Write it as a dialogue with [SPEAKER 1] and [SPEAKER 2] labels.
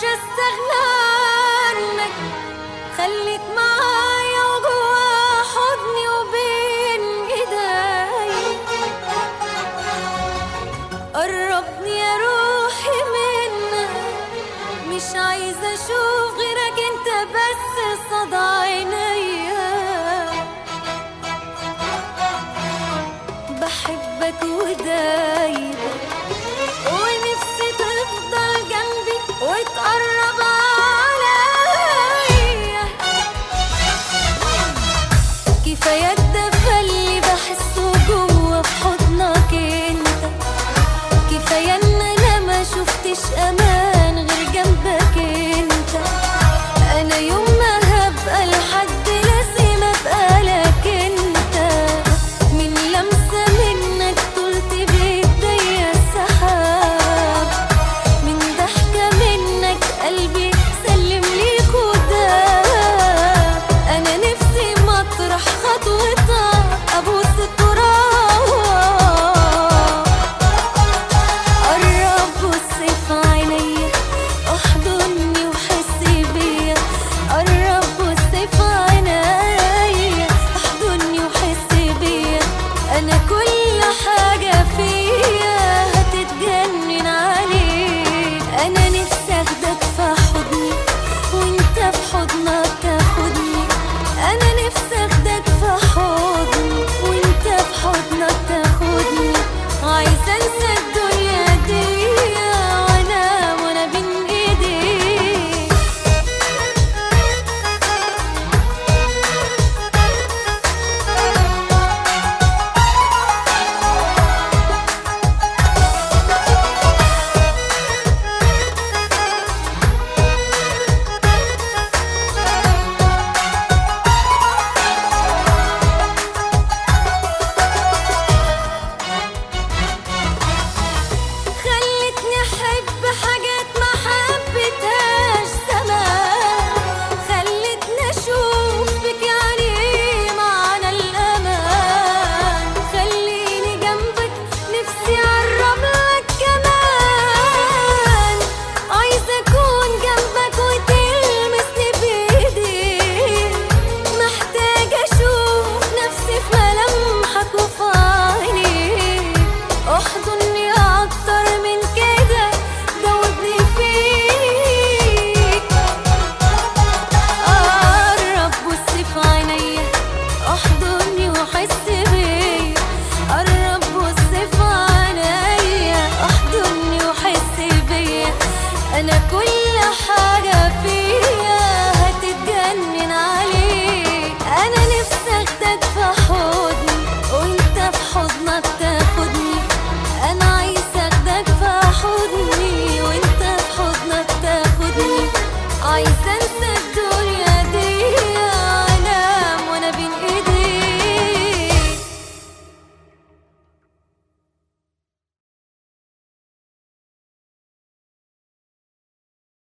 [SPEAKER 1] استغنى عنك خليك معايا وجوا حضني وبين ايدي قربني يا روحي منك مش عايزة اشوف غيرك انت بس صدى عينيا بحبك ودايما ونفسي تفضل جنبي وتقرب عليا كفاية الدفى اللي بحسه جوا في حضنك انت كفاية ان انا ما شفتش امان غير جنبك انت انا يوم ما هبقى لحد لازم ابقى لك انت من لمسة منك طلت بايديا السحاب من ضحكة منك قلبي سلم ليك وداب انا نفسي مطرح خطوتك ابوس التراب قرب بص في عينيا احضني وحس بيا قرب بص في عينيا احضني وحس بيا انا كل حاجة فيا هتتجنن عليك انا نفسي اخدك في حضني وانت في حضنك تاخدني انا نفسي اخدك في حضني وانت في حضنك تاخدني عايزه انسى الدنيا دي وانا وانا بين ايديك خلتني احب حاجات ما حبيتهاش زمان خلتني اشوف بك يعني ايه معنى الامان خليني جنبك نفسي اقرب لك كمان عايزه اكون جنبك وتلمسني بايديك محتاجه اشوف نفسي في ملامحك وفي عينيك احضني اكتر من كده دوبني فيك قرب بص في عينيا احضني وحس بيا قرب بص في عينيا احضني وحس بيا انا كل حاجه فيك